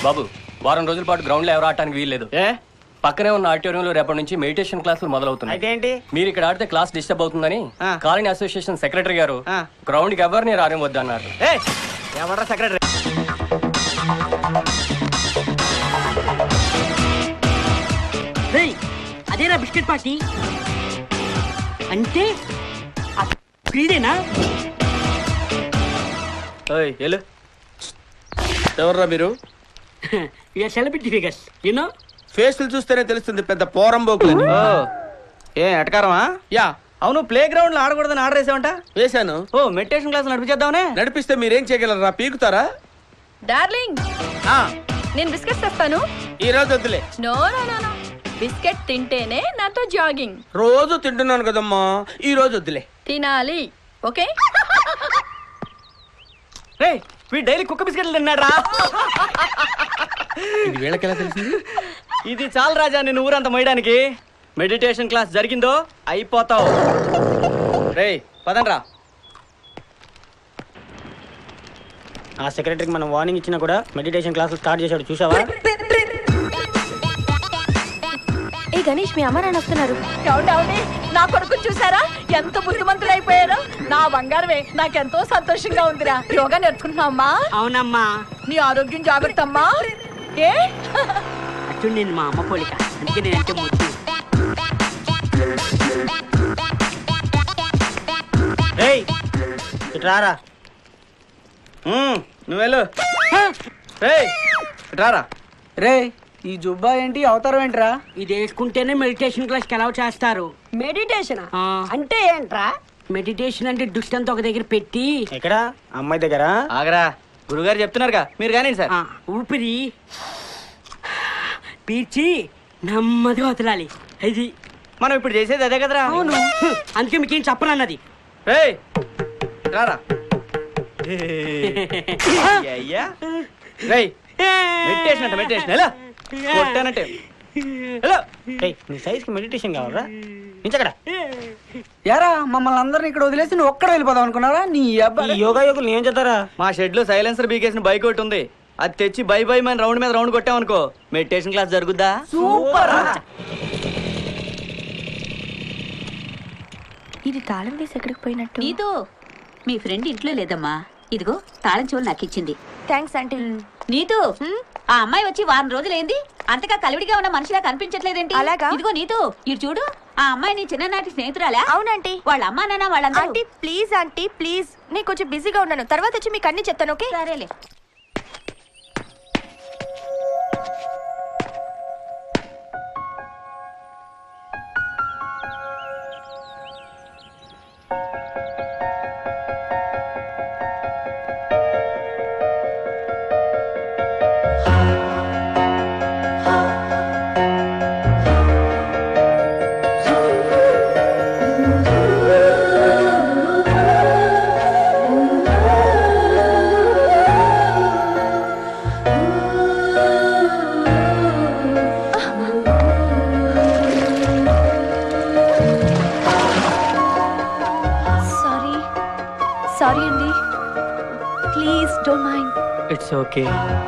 బాబు వారం రోజుల పాటు గ్రౌండ్ లో ఎవరు ఆడటానికి వీల్లేదు ఏ పక్కనే ఉన్న ఆడిటోరియంలో రేపటి నుంచి మెడిటేషన్ క్లాసులు మొదలవుతున్నాయి అయితే ఏంటి మీరు ఇక్కడ ఆడితే క్లాస్ డిస్టర్బ్ అవుతుందని ఆ. కాలనీ అసోసియేషన్ సెక్రటరీ గారు ఆ. గ్రౌండ్ కి ఎవరిని రానివద్దు అన్నారు ఏ ఎవడ్రా సెక్రటరీ రేయ్ అదేరా బిస్కెట్ పార్టీ అంటే ఆ వీడేనా ఓయ్, ఎల్లు. ఎవర్రా మీరు ఇక సెలబ్రిటీ ఫిగర్స్ యూనో ఫేస్లు చూస్తేనే తెలుస్తుంది పెద్ద పోరం బోకులని ఓ ఏ ఎటకారమా యా అవును ప్లే గ్రౌండ్ లో ఆడకూడదని ఆర్డర్ వేసావంట వేశాను ఓ మెడిటేషన్ క్లాస్ నడిపించేద్దామనే నడిపిస్తే మీరేం చేయగలరా పీకుతారా డార్లింగ్ ఆ, నేను బిస్కెట్స్ తెస్తాను ఈ రోజు వద్దులే no no no no biscuit తింటేనే నాతో జాగింగ్ రోజు తింటున్నాను కదమ్మా ఈ రోజు వద్దులే తినాలి ఓకే రే వీడు డైలీ కుక్క బిస్కెట్లు తిన్నాడ్రా ఇది వీళ్ళకెలా తెలిసింది ఇది చాలు రాజా నేను ఊరంతా మోయడానికి మెడిటేషన్ క్లాస్ జరిగిందో అయిపోతావు రే పదండ్రా ఆ సెక్రటరీకి మనం వార్నింగ్ ఇచ్చినా కూడా మెడిటేషన్ క్లాసులు స్టార్ట్ చేశాడు చూసావా ఏ గణేష్ మీ అమ్మ నాన్న వస్తున్నారు అవునవునే నా కొడుకు చూసారా ఎంత బుద్ధిమంతులు అయిపోయారో నా బంగారమే నాకెంతో సంతోషంగా ఉందిరా యోగా నేర్చుకుంటున్నావమ్మా అవునమ్మా నీ ఆరోగ్యం జాగ్రత్త అమ్మా ఏ అటు నేను మా అమ్మ పోలిక అందుకే నేను అంటే ముద్దు రేయ్ ఇటు రారా మ్మ్, నువ్వు వెళ్ళు రేయ్ ఇటు రారా రే ఈ జుబ్బా ఏంటి అవతారం ఏంట్రా ఇది వేసుకుంటేనే మెడిటేషన్ క్లాస్కి అలౌ చేస్తారు మెడిటేషన్ ఆ, అంటే ఏంట్రా మెడిటేషన్ అంటే దుష్టంతో ఒక దగ్గర పెట్టి ఎక్కడ అమ్మాయి దగ్గర ఆగరా గురుగారు చెప్తున్నారుగా మీరు కానీ సార్ ఆ, ఊపిరి పీల్చి నెమ్మదిగా వదలాలి అది మనం ఇప్పుడు చేసేది అదే కదరా అవును అందుకే మీకేం చెప్పనన్నది రేయ్ రారా అయ్యా రేయ్ మెడిటేషన్ అంట మెడిటేషన్ ఎలా కొట్టానంటే హలో ఏయ్ నీ సైజ్ కి మెడిటేషన్ కావాలరా నించక్కడ యారా మమ్మల్ని అందరిని ఇక్కడ వదిలేసి నువ్వు ఒక్కడ వెళ్ళిపోదాం అనుకున్నారా నీ అబ్బాయి యోగా యోగులు ఏం చేస్తారా మా షెడ్ లో సైలెన్సర్ బీకేసిన బైక్ ఒకటి ఉంది అది తెచ్చి బై బై మన రౌండ్ మీద రౌండ్ కొట్టామనుకో మెడిటేషన్ క్లాస్ జరుగుద్దా సూపర్ ఇది తాళం వేసి ఎక్కడికి పోయినట్టు నీతో మీ ఫ్రెండ్ ఇంట్లో లేదమ్మా ఇదిగో తాళం చెవులు నాకు ఇచ్చింది థ్యాంక్స్ ఆంటీ నీతు ఆ అమ్మాయి వచ్చి వారం రోజులైంది అంతగా కలివిడిగా ఉన్న మనిషిలా కనిపించట్లేదేంటి అలాగా? ఇదిగో నీతు ఇటు చూడు ఆ అమ్మాయి నీ చిన్ననాటి స్నేహితురాలా అవునంటీ వాళ్ళ అమ్మా నాన్న వాళ్ళందరూ ఆంటీ ప్లీజ్ ఆంటీ ప్లీజ్ నేను కొంచెం బిజీగా ఉన్నాను తర్వాత వచ్చి మీకు అన్ని చెప్తాను ఓకే సరేలే సారీ సారీ అండి please don't mind it's okay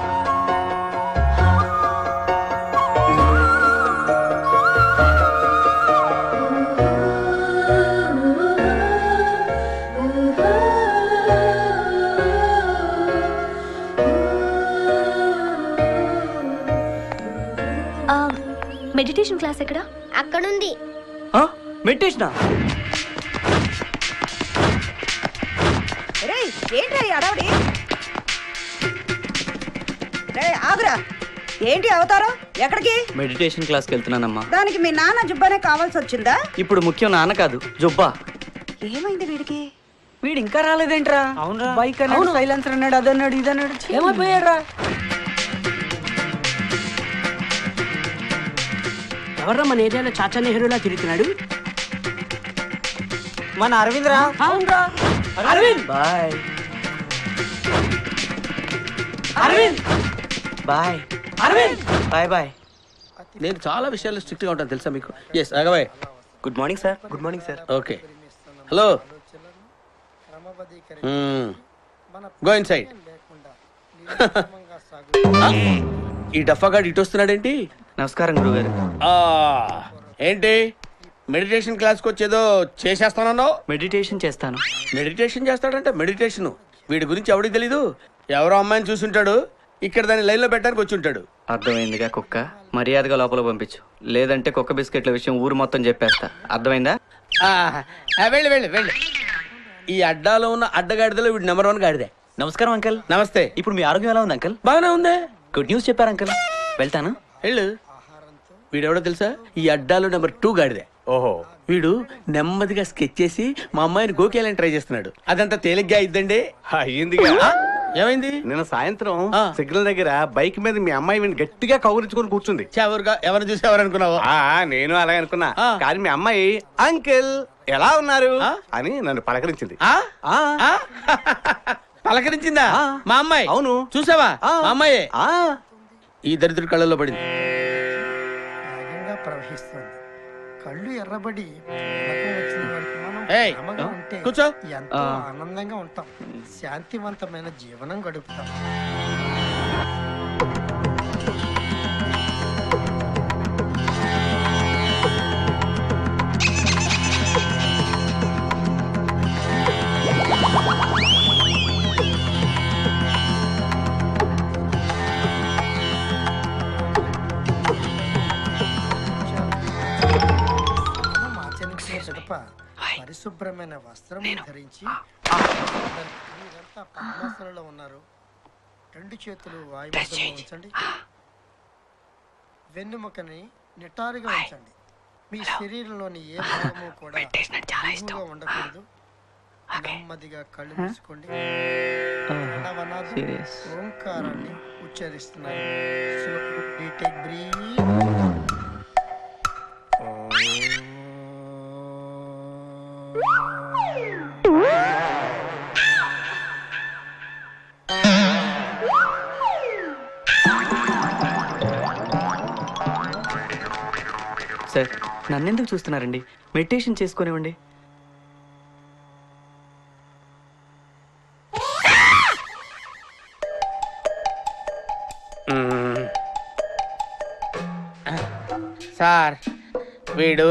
meditation class ఎక్కడ అక్కడుంది మెడిటేషనా రేయ్ ఏంటి ఈ అడవుడి రే ఆగురా ఏంటి అవతారం ఎక్కడికి మెడిటేషన్ క్లాస్కి వెళ్తున్నానమ్మా దానికి మీ నాన్న జుబ్బనే కావాల్సి వచ్చిందా ఇప్పుడు ముఖ్యం నాన్న కాదు జుబ్బా ఏమైంది వీడికి వీడు ఇంకా రాలేదేంట్రా అవునరా బైక్ అన్నాడు సైలెన్సర్ అన్నాడు అదన్నాడు ఇదన్నాడు ఏమైపోయాడు ఎవర్రా మన ఏరియాలో చాచా నెహ్రూలా తిరుగుతున్నాడు మన అరవింద్ రా అవునరా అరవింద్ బాయ్ అరవింద్ బాయ్ అరవింద్ బాయ్ బాయ్ నేను చాలా విషయాల్లో స్ట్రిక్ట్ గా ఉంటాను తెలుసా మీకు ఎస్ అగబాయ్ good morning sir good morning sir okay hello go inside ఈ డఫాగాడు ఇటు వస్తున్నాడేంటి నమస్కారం గురుగారు ఆ, ఏంటి మెడిటేషన్ క్లాస్కి వచ్చేదో చేసేస్తానన్నావు మెడిటేషన్ చేస్తాను మెడిటేషన్ చేస్తాడంటే మెడిటేషన్ వీడి గురించి ఎవడికి తెలీదు ఎవరో అమ్మాయిని చూసుంటాడు ఇక్కడ దాన్ని లైన్లో పెట్టడానికి వచ్చి ఉంటాడు అర్థమైందిగా కుక్క మర్యాదగా లోపల పంపించు లేదంటే కుక్క బిస్కెట్ల విషయం ఊరు మొత్తం చెప్పేస్తా అర్థమైందా ఆ, ఆ, వెళ్ళు వెళ్ళు వెళ్ళు ఈ అడ్డాలో ఉన్న అడ్డగాడిదలో వీడి నెంబర్ వన్ గాడిదే నమస్కారం అంకల్ నమస్తే ఇప్పుడు మీ ఆరోగ్యం ఎలా ఉంది అంకల్ బాగానే ఉందే గుడ్ న్యూస్ చెప్పారు అంకల్ వెళ్తాను వెళ్ళు వీడెవడో తెలుసా ఈ అడ్డాలో నెంబర్ టూ గాడిదే ఓహో వీడు నెమ్మదిగా స్కెచ్ చేసి మా అమ్మాయిని గోకేయాలని ట్రై చేస్తున్నాడు అదంతా తేలిగ్గా అయిద్దండి అయ్యిందిగా ఆ? ఏమైంది నిన్న సాయంత్రం ఆ. సిగ్నల్ దగ్గర బైక్ మీద మీ అమ్మాయి వీడిని గట్టిగా కౌరించుకొని కూర్చుంది ఎవరుగా ఎవరిని చూసి ఎవరు అనుకున్నావు ఆ నేను అలాగే అనుకున్నా ఆ. కానీ మీ అమ్మాయి అంకిల్ ఎలా ఉన్నారు ఆ? అని నన్ను పలకరించింది ఆ? ఆ. ఆ? పలకరించిందా ఆ. మా అమ్మాయి అవును. చూసావా ఆ. మా అమ్మాయి ఆ ఈ దరిద్రుడి కళ్ళలో పడింది వేగంగా ప్రవహిస్తుంది కళ్ళు ఎర్రబడి నడక వచ్చిన వారికి మనం ఏయ్, ప్రేమగా ఉంటే కూర్చో. ఎంతో ఆనందంగా ఉంటాం శాంతివంతమైన జీవనం గడుపుతాం స్నానం ఆచరించిన పిదప పరిశుభ్రమైన వస్త్రం ధరించి మీరంతా పద్మాసనంలో ఉన్నారు రెండు చేతులు వాయుమండలంలో ఉంచండి వెన్నుముకని నిటారుగా ఉంచండి మీ శరీరంలోని ఏ భాగము కూడా దిగువగా ఉండకూడదు నెమ్మదిగా కళ్ళు మూసుకోండి ప్రణవనాథు Serious. ఓంకారాన్ని ఉచ్చరిస్తున్నారు Slowly take breathe. సార్ నన్నెందుకు చూస్తున్నారండి మెడిటేషన్ చేసుకునివ్వండి సార్ వీడు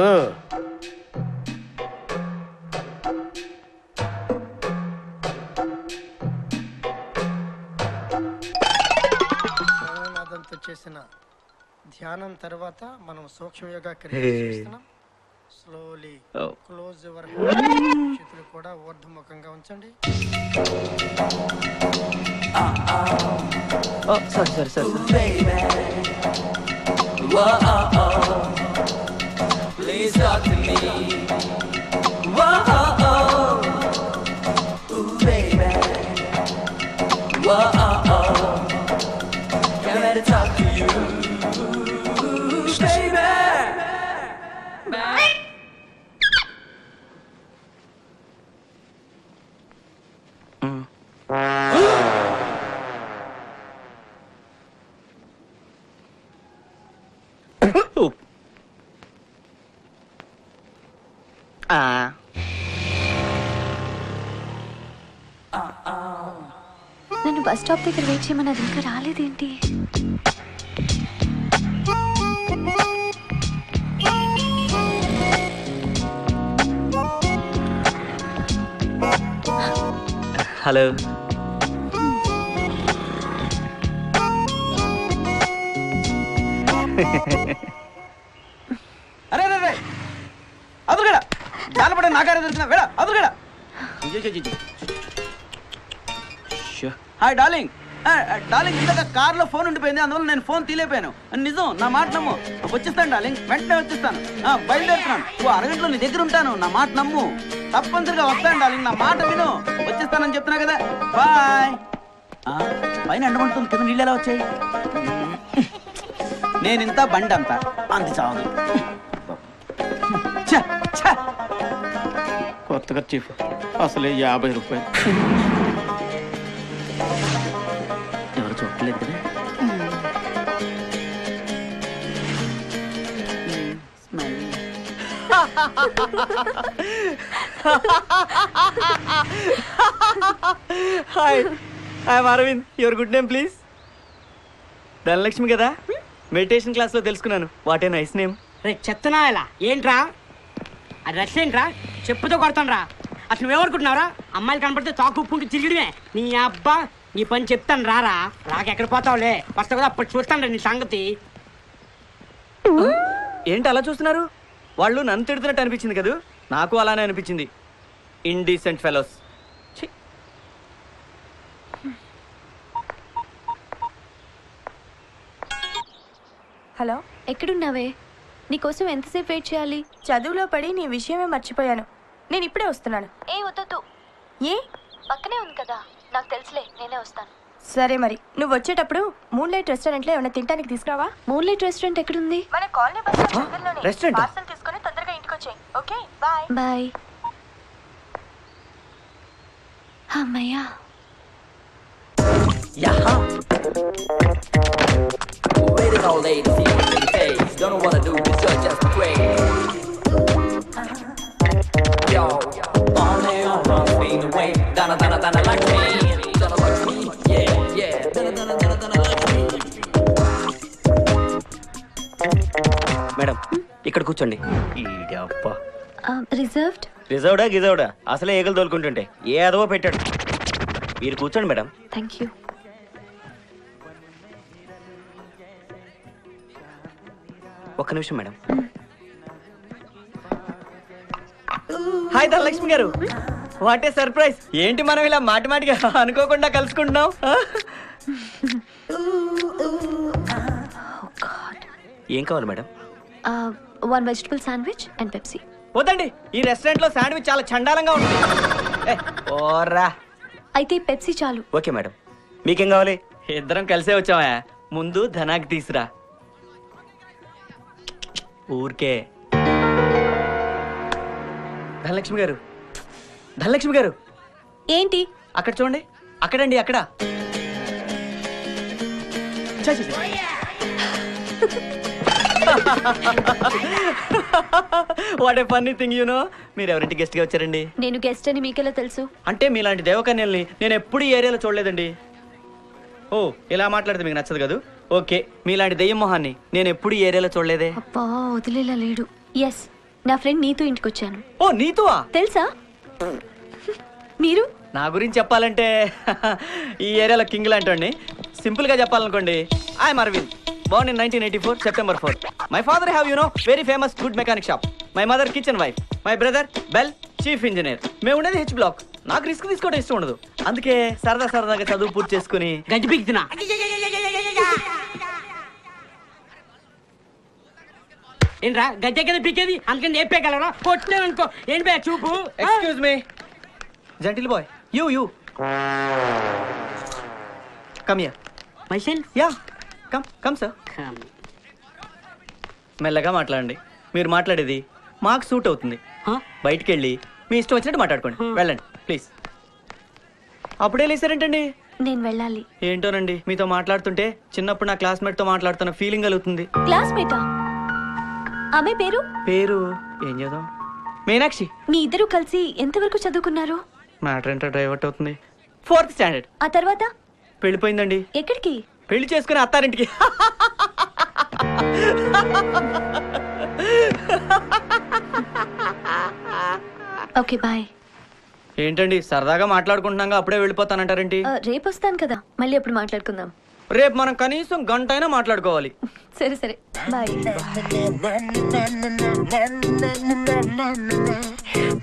ప్రణవనాథంతో చేసిన ధ్యానం తర్వాత మనం సూక్ష్మయోగా క్రియ చేస్తున్నాం స్లోలీ Oh. క్లోజ్ యువర్ చేతులు కూడా ఊర్ధముఖంగా ఉంచండి సారీ సారీ సారీ నన్ను బస్ స్టాప్ దగ్గర వెయిట్ చేయమని అది ఇంకా రాలేదేంటి హలో అరే అరే అరే అదురుగడ జాలపడ నాకారే దొరికిన వేడ అదురుగడ హాయ్ డార్లింగ్ ఆ, ఆ, డార్లింగ్ ఇందాక కార్లో ఫోన్ ఉండిపోయింది అందువల్ల నేను ఫోన్ తీలేపోయాను నిజం నా మాట నమ్ము వచ్చేస్తాను డార్లింగ్ వెంటనే వచ్చేస్తాను ఆ, బయలుదేరుతున్నాను ఓ అరగంటలో నీ దగ్గర ఉంటాను నా మాట నమ్ము తప్పనిసరిగా వస్తాను డార్లింగ్ నా మాట విను వచ్చేస్తానని చెప్తున్నా కదా బాయ్ ఆ, పైన ఎండమంటుంది కింద నీళ్ళు ఎలా వచ్చాయి నేను ఇంత బండి అంత అంత చావదు ఛ, ఛ. కొత్తగా చీఫ్ అసలే యాభై రూపాయలు ఎవరు చూడలేదు కదా hi I'm Aravind your good name please Dhanalakshmi కదా మెడిటేషన్ క్లాస్లో తెలుసుకున్నాను వాటే నైస్ నేమ్ రే చెత్తనా ఇలా ఏంట్రా అది రష్ ఏంట్రా చెప్పుతో కొడతాను రా అసలు నువ్వేమనుకుంటున్నారా అమ్మాయిలు కనపడితే చాకు ఉప్పుకుంటూ తిరిగిడమే నీ అబ్బా నీ పని చెప్తాను రారా రాక ఎక్కడ పోతావులే వస్తా కదా అప్పుడు చూస్తాను నీ సంగతి ఏంటి అలా చూస్తున్నారు వాళ్ళు నన్ను తిడుతున్నట్టు అనిపించింది కదూ నాకు అలానే అనిపించింది ఇండీసెంట్ ఫెలోస్ హలో ఎక్కడున్నావే నీకోసం ఎంతసేపు వెయిట్ చేయాలి చదువులో పడి నీ విషయమే మర్చిపోయాను నేను ఇప్పుడే వస్తున్నాను ఏ వద్దు ఏ పక్కనే ఉంది కదా నాకు తెలుసులే నేనే వస్తాను సరే మరి నువ్వు వచ్చేటప్పుడు మూన్ లైట్ రెస్టారెంట్ లో ఏమైనా తినడానికి తీసుకురావా మూన్ లైట్ రెస్టారెంట్ ఎక్కడుంది మన కాలనీ బస్ రెస్టారెంట్ పార్సల్ తీసుకొని తొందరగా ఇంటికి వచ్చేయి ఓకే బాయ్ బాయ్ అమ్మయ్యా Waiting all day to see your pretty face. Don't know what to do, cause you're just crazy. Yo, all day on wrong speed away. Donna, Donna, Donna, like me. Donna, like me. Yeah, yeah. Donna, Donna, Donna, Donna, like me. Madam ఇక్కడ కూర్చోండి ఈడి అబ్బా reserved రిజర్వ్డా గిజర్వ్డా అసలే ఏగలు తోలుకుంటుంటే ఏ అదవో పెట్టాడు మీరు కూర్చోండి madam thank you ఒక్క నిమిషం మేడం హాయ్ ధనలక్ష్మి గారు వాట్ ఏ సర్ప్రైజ్ ఏంటి మనం ఇలా మాటి మాటిగా అనుకోకుండా కలుసుకుంటున్నాం ఆ? ఏం కావాలి madam one vegetable sandwich and Pepsi వద్దండి ఈ రెస్టారెంట్ లో శాండ్విచ్ చాలా చండాలంగా ఉంటుంది ఏ, ఓర్రా అయితే పెప్సీ చాలు ఓకే మేడం మీకేం కావాలి ఇద్దరం కలిసే వచ్చామా ముందు ధనాకి తీసురా ఊరికే ధనలక్ష్మి గారు ధనలక్ష్మి గారు ఏంటి అక్కడ చూడండి అక్కడండి అక్కడ ఛ, ఛ, ఛ. What a funny thing you know మీరు ఎవరింటి గెస్ట్ గా వచ్చారండి నేను గెస్ట్ అని మీకెలా తెలుసు అంటే మీలాంటి దేవకన్యల్ని నేను ఎప్పుడు ఈ ఏరియాలో చూడలేదండి ఓ ఇలా మాట్లాడితే మీకు నచ్చదు కదూ ఓకే మీలాంటి దెయ్యం మొహాన్ని నేను ఎప్పుడు ఈ ఏరియాలో చూడలేదే అబ్బా వదిలేలా లేడు ఎస్ నా ఫ్రెండ్ నీతో ఇంటికి వచ్చాను ఓ నీతువా తెలుసా మీరు నా గురించి చెప్పాలంటే ఈ ఏరియాలో కింగ్ లాంటి సింపుల్ గా చెప్పాలనుకోండి I'm Aravind born in nineteen eighty four September four my father have you know very famous good mechanic shop my mother kitchen wife my brother bell chief engineer మేము ఉండేది హెచ్ బ్లాక్ నాకు risk తీసుకోవడం ఇష్టం ఉండదు అందుకే సరదా సరదాగా చదువు పూర్తి చేసుకుని గడ్డి పీకుతున్నా ఏంట్రా గడ్డ కదా పీకేది అందుకని చెప్పేయగలరా కొట్టినాను అనుకో ఏంటి బే చూపు ఆ? Excuse me gentle boy you you come yeah myself yeah come come sir Come. మెల్లగా మాట్లాడండి మీరు మాట్లాడేది మాకు సూట్ అవుతుంది Huh? బయటికి వెళ్ళి మీ ఇష్టం వచ్చినట్టు మాట్లాడుకోండి వెళ్ళండి ప్లీజ్ అప్పుడే లేసారేంటండి నేను వెళ్ళాలి ఏంటోనండి మీతో మాట్లాడుతుంటే చిన్నప్పుడు నా క్లాస్మేట్ తో మాట్లాడుతున్న ఫీలింగ్ కలుగుతుంది క్లాస్మేటా ఆమె పేరు పేరు ఏం చేద్దాం మీనాక్షి మీ ఇద్దరు కలిసి ఎంతవరకు చదువుకున్నారు మ్యాటర్ ఏంటో డైవర్ట్ అవుతుంది ఫోర్త్ స్టాండర్డ్ ఆ తర్వాత పెళ్ళిపోయిందండి ఎక్కడికి పెళ్లి చేసుకుని అత్తారింటికి ఓకే బాయ్ ఏంటండి సరదాగా మాట్లాడుకుంటున్నాగా అప్పుడే వెళ్ళిపోతానంటారేంటి రేపు వస్తాను కదా మళ్ళీ అప్పుడు మాట్లాడుకుందాం రేపు మనం కనీసం గంట అయినా మాట్లాడుకోవాలి సరే సరే బాయ్